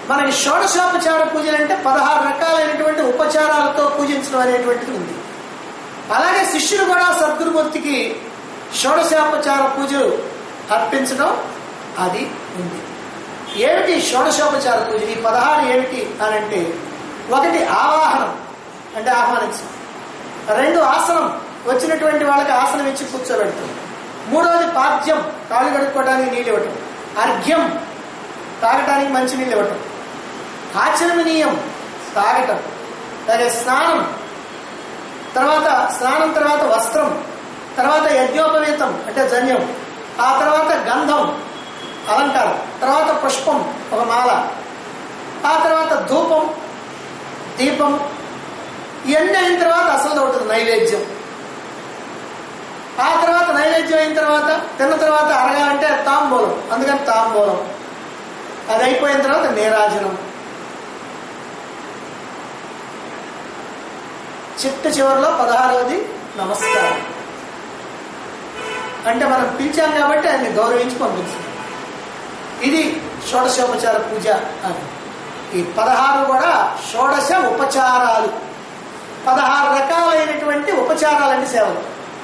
మనకి షోడశోపచార పూజలు అంటే పదహారు రకాలైనటువంటి ఉపచారాలతో పూజించడం అనేటువంటిది ఉంది అలాగే శిష్యులు కూడా సద్గురుమూర్తికి షోడశోపచార పూజలు అర్పించడం అది ఉంది ఏమిటి షోడశోపచార పూజలు ఈ పదహారు ఏమిటి అని అంటే ఒకటి ఆవాహనం అంటే ఆహ్వానించడం రెండు ఆసనం వచ్చినటువంటి వాళ్ళకి ఆసనం ఇచ్చి కూర్చోబెడతాం మూడవది పాద్యం కాళ్ళు కడుక్కోవడానికి నీళ్ళు ఇవ్వటం అర్ఘ్యం తాగటానికి మంచి నీళ్ళు ఇవ్వటం ఆచరణీయం తాగటం అలాగే స్నానం తర్వాత స్నానం తర్వాత వస్త్రం తర్వాత యజ్ఞోపవీతం అంటే జన్యం ఆ తర్వాత గంధం అలంకారం తర్వాత పుష్పం ఒక మాల ఆ తర్వాత ధూపం దీపం ఇవన్నీ అయిన తర్వాత అసలు ఉంటుంది నైవేద్యం ఆ తర్వాత నైవేద్యం అయిన తర్వాత తిన్న తర్వాత అరగాలంటే తాంబూలం అందుకని తాంబూలం అది అయిపోయిన తర్వాత నీరాజనం చిట్ట చివరిలో పదహారవది నమస్కారం అంటే మనం పిలిచాం కాబట్టి ఆయన్ని గౌరవించి పంపించాం ఇది షోడశోపచార పూజ అని ఈ పదహారు కూడా షోడశ ఉపచారాలు పదహారు రకాలైనటువంటి ఉపచారాలంటే సేవలు